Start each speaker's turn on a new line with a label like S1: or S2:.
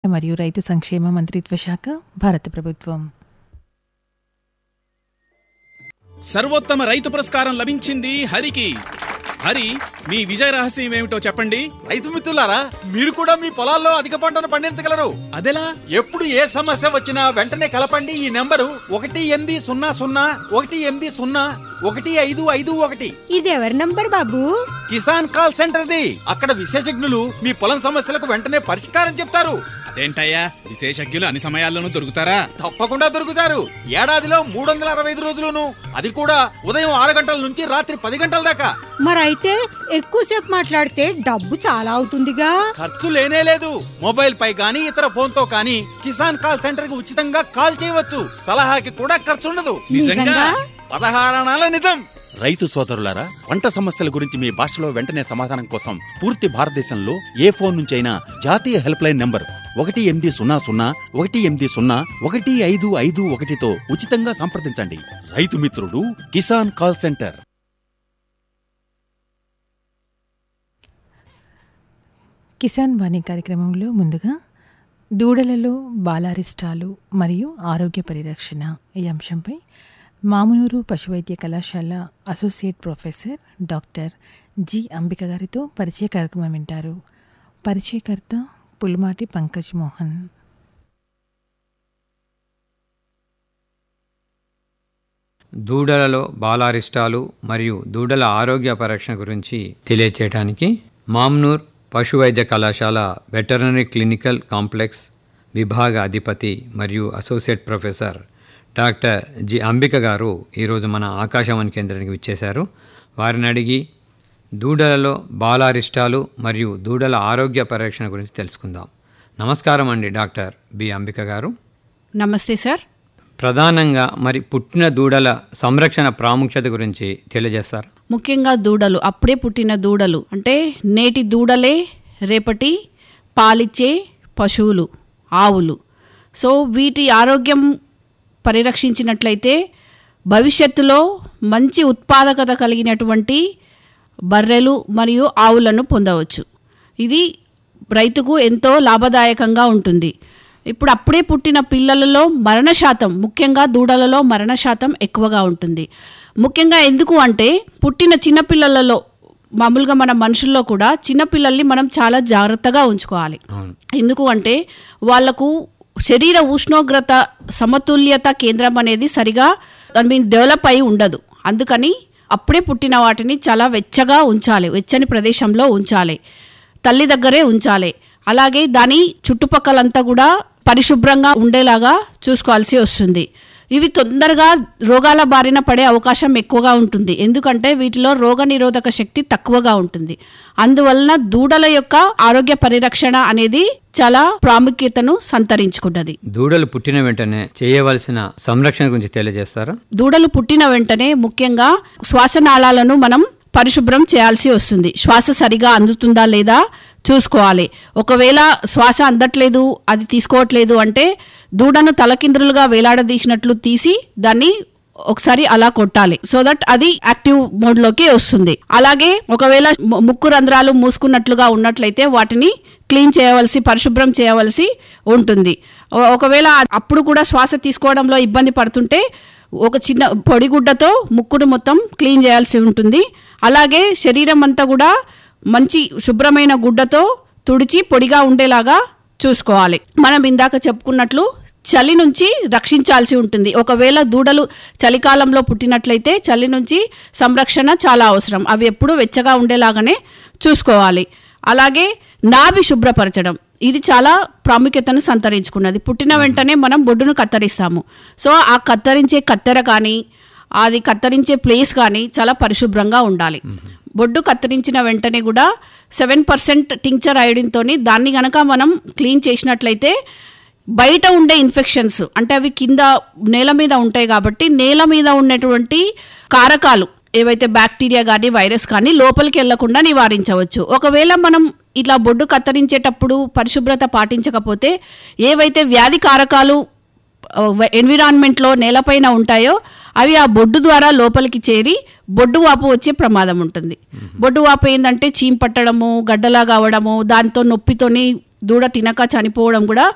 S1: మరియు రైతు సంక్షేమ మంత్రిత్వ శాఖ భారత ప్రభుత్వం
S2: సర్వోత్తమ రైతు పురస్కారం లభించింది హరికి హరి మీ విజయ రహస్యం ఏమిటో చెప్పండి
S3: రైతు మిత్రులారా మీరు కూడా మీ పొలాల్లో అధిక పంటను పండించగలరు
S2: అదెలా
S3: ఎప్పుడు ఏ సమస్య వచ్చినా వెంటనే కలపండి ఈ నెంబరు ఒకటి ఎనిమిది సున్నా సున్నా ఒకటి ఎనిమిది సున్నా ఒకటి ఐదు ఐదు ఒకటి
S4: ఇది ఎవరి నంబర్ బాబు
S3: కిసాన్ కాల్ సెంటర్ది అక్కడ విశేషజ్ఞులు మీ పొలం సమస్యలకు వెంటనే పరిష్కారం చెప్తారు
S2: అదేంటయ్యా విశేషజ్ఞులు అన్ని సమయాల్లోనూ దొరుకుతారా
S3: తప్పకుండా దొరుకుతారు ఏడాదిలో మూడు వందల అరవై ఐదు రోజులును అది కూడా ఉదయం ఆరు గంటల నుంచి రాత్రి పది గంటల దాకా
S4: మరైతే ఎక్కువసేపు మాట్లాడితే డబ్బు చాలా అవుతుందిగా
S3: ఖర్చు లేనే లేదు మొబైల్ పై గానీ ఇతర ఫోన్ తో కానీ కిసాన్ కాల్ సెంటర్ కి ఉచితంగా కాల్ చేయవచ్చు సలహాకి కూడా ఖర్చు ఉండదు
S2: నిజంగా?
S3: పదహారణాల నిజం రైతు సోదరులారా పంట సమస్యల గురించి మీ భాషలో వెంటనే సమాధానం కోసం పూర్తి భారతదేశంలో ఏ ఫోన్ నుంచైనా జాతీయ హెల్ప్ లైన్ నంబర్ ఒకటి ఎనిమిది సున్నా సున్నా ఒకటి ఎనిమిది సున్నా ఒకటి ఐదు ఐదు ఒకటితో ఉచితంగా సంప్రదించండి రైతు మిత్రుడు కిసాన్ కాల్ సెంటర్
S1: కిసాన్ వాణి కార్యక్రమంలో ముందుగా దూడలలో బాలారిష్టాలు మరియు ఆరోగ్య పరిరక్షణ ఈ అంశంపై మామునూరు పశువైద్య కళాశాల associate professor doctor G Ambika గారితో పరిచయ కార్యక్రమం వింటారు పరిచయకర్త పుల్మాటి పంకజ్ మోహన్
S5: దూడలలో బాలారిష్టాలు మరియు దూడల ఆరోగ్య పరీక్ష గురించి తెలియచేయడానికి మామ్నూర్ పశు వైద్య కళాశాల వెటర్నరీ క్లినికల్ కాంప్లెక్స్ విభాగ అధిపతి మరియు associate professor doctor G Ambika గారు ఈరోజు మన ఆకాశవాణి కేంద్రానికి విచ్చేశారు వారిని అడిగి దూడలలో బాలారిష్టాలు మరియు దూడల ఆరోగ్య పరీక్షణ గురించి తెలుసుకుందాం నమస్కారం అండి డాక్టర్ బి అంబిక గారు
S6: నమస్తే సార్
S5: ప్రధానంగా మరి పుట్టిన దూడల సంరక్షణ ప్రాముఖ్యత గురించి తెలియజేస్తారు
S6: ముఖ్యంగా దూడలు అప్పుడే పుట్టిన దూడలు అంటే నేటి దూడలే రేపటి పాలిచ్చే పశువులు ఆవులు సో వీటి ఆరోగ్యం పరిరక్షించినట్లయితే భవిష్యత్తులో మంచి ఉత్పాదకత కలిగినటువంటి బర్రెలు మరియు ఆవులను పొందవచ్చు ఇది రైతుకు ఎంతో లాభదాయకంగా ఉంటుంది ఇప్పుడు అప్పుడే పుట్టిన పిల్లలలో మరణ శాతం ముఖ్యంగా దూడలలో మరణ శాతం ఎక్కువగా ఉంటుంది ముఖ్యంగా ఎందుకు అంటే పుట్టిన చిన్నపిల్లలలో మామూలుగా మన మనుషుల్లో కూడా చిన్నపిల్లల్ని మనం చాలా జాగ్రత్తగా ఉంచుకోవాలి
S5: అవును
S6: ఎందుకు అంటే వాళ్లకు శరీర ఉష్ణోగ్రత సమతుల్యత కేంద్రం అనేది సరిగా ఐ మీన్ డెవలప్ అయి ఉండదు అందుకని అప్పుడే పుట్టిన వాటిని చాలా వెచ్చగా ఉంచాలి వెచ్చని ప్రదేశంలో ఉంచాలి తల్లి దగ్గరే ఉంచాలి అలాగే దాని చుట్టుపక్కలంతా కూడా పరిశుభ్రంగా ఉండేలాగా చూసుకోవాల్సి వస్తుంది ఇవి తొందరగా రోగాల బారిన పడే అవకాశం ఎక్కువగా ఉంటుంది ఎందుకంటే వీటిలో రోగ నిరోధక శక్తి తక్కువగా ఉంటుంది అందువలన దూడల యొక్క ఆరోగ్య పరిరక్షణ అనేది చాలా ప్రాముఖ్యతను సంతరించుకున్నది
S5: దూడలు పుట్టిన వెంటనే చేయవలసిన సంరక్షణ గురించి తెలియజేస్తారా
S6: దూడలు పుట్టిన వెంటనే ముఖ్యంగా శ్వాసనాళాలను మనం పరిశుభ్రం చేయాల్సి వస్తుంది శ్వాస సరిగా అందుతుందా లేదా చూసుకోవాలి ఒకవేళ శ్వాస అందట్లేదు అది తీసుకోవట్లేదు అంటే దూడను తలకిందులుగా వేలాడదీసినట్లు తీసి దాన్ని ఒకసారి అలా కొట్టాలి సో దట్ అది యాక్టివ్ మోడ్ లోకి వస్తుంది అలాగే ఒకవేళ ము- ముక్కు రంధ్రాలు మూసుకున్నట్లుగా ఉన్నట్లయితే వాటిని క్లీన్ చేయవలసి పరిశుభ్రం చేయవలసి ఉంటుంది ఒ- ఒకవేళ అప్పుడు కూడా శ్వాస తీసుకోవడంలో ఇబ్బంది పడుతుంటే ఒక చిన్న పొడిగుడ్డతో ముక్కును మొత్తం క్లీన్ చేయాల్సి ఉంటుంది అలాగే శరీరం అంతా కూడా మంచి శుభ్రమైన గుడ్డతో తుడిచి పొడిగా ఉండేలాగా చూసుకోవాలి మనం ఇందాక చెప్పుకున్నట్లు చలి నుంచి రక్షించాల్సి ఉంటుంది ఒకవేళ దూడలు చలికాలంలో పుట్టినట్లయితే చలి నుంచి సంరక్షణ చాలా అవసరం అవి ఎప్పుడూ వెచ్చగా ఉండేలాగానే చూసుకోవాలి అలాగే నాభి శుభ్రపరచడం ఇది చాలా ప్రాముఖ్యతను సంతరించుకున్నది పుట్టిన వెంటనే మనం బొడ్డును కత్తిరిస్తాము సో ఆ కత్తిరించే కత్తెర కానీ అది కత్తిరించే ప్లేస్ కానీ చాలా పరిశుభ్రంగా ఉండాలి బొడ్డు కత్తిరించిన వెంటనే కూడా సెవెన్ పర్సెంట్ టింక్చర్ అయోడిన్తోని దాన్ని గనక మనం క్లీన్ చేసినట్లయితే బయట ఉండే ఇన్ఫెక్షన్స్ అంటే అవి కింద నేల మీద ఉంటాయి కాబట్టి నేల మీద ఉన్నటువంటి కారకాలు ఏవైతే బ్యాక్టీరియా కానీ వైరస్ కానీ లోపలికి వెళ్లకుండా నివారించవచ్చు ఒకవేళ మనం ఇట్లా బొడ్డు కత్తిరించేటప్పుడు పరిశుభ్రత పాటించకపోతే ఏవైతే వ్యాధి కారకాలు ఎన్విరాన్మెంట్లో నేలపైన ఉంటాయో అవి ఆ బొడ్డు ద్వారా లోపలికి చేరి బొడ్డు వాపు వచ్చే ప్రమాదం ఉంటుంది బొడ్డు వాపు ఏంటంటే చీమ్ పట్టడము గడ్డలాగా అవడము దాంతో నొప్పితోని దూడ తినక చనిపోవడం కూడా